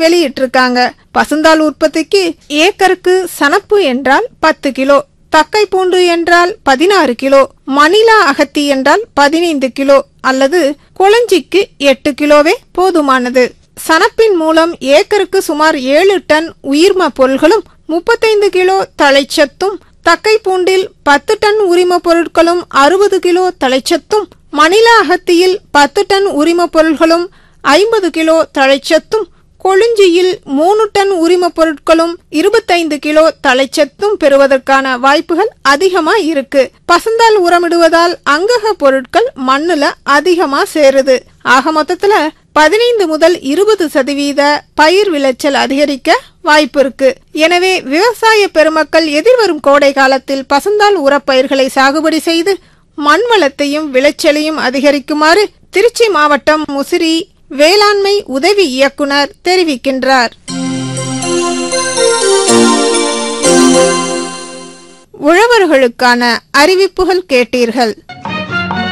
வெளியிட்டிருக்காங்க பசுந்தாள் உற்பத்திக்கு ஏக்கருக்கு சணப்பு என்றால் பத்து கிலோ தக்கை பூண்டு என்றால் பதினாறு கிலோ மணிலா அகத்தி என்றால் பதினைந்து கிலோ அல்லது கொளஞ்சிக்கு எட்டு கிலோவே போதுமானது சணப்பின் மூலம் ஏக்கருக்கு சுமார் ஏழு டன் உயிர்ம பொருள்களும் முப்பத்தைந்து கிலோ தழைச்சத்தும் தக்கை பூண்டில் பத்து டன் உரிம பொருட்களும் அறுபது கிலோ தழைச்சத்தும் மணிலா அகத்தியில் பத்து டன் உரிம பொருள்களும் ஐம்பது கிலோ தழைச்சத்தும் கொழுஞ்சியில் மூணு டன் உரிம பொருட்களும் இருபத்தைந்து கிலோ தழைச்சத்தும் பெறுவதற்கான வாய்ப்புகள் அதிகமா இருக்கு பசுந்தால் உரமிடுவதால் அங்கக பொருட்கள் மண்ணுல அதிகமா சேருது ஆக மொத்தத்துல பதினைந்து முதல் இருபது சதவீத பயிர் விளைச்சல் அதிகரிக்க வாய்ப்பு இருக்கு எனவே விவசாய பெருமக்கள் எதிர்வரும் கோடை காலத்தில் பசுந்தால் உரப்பயிர்களை சாகுபடி செய்து மண் வளத்தையும் விளைச்சலையும் அதிகரிக்குமாறு திருச்சி மாவட்டம் முசிறி வேளாண்மை உதவி இயக்குனர் தெரிவிக்கின்றார் உழவர்களுக்கான அறிவிப்புகள் கேட்டீர்கள்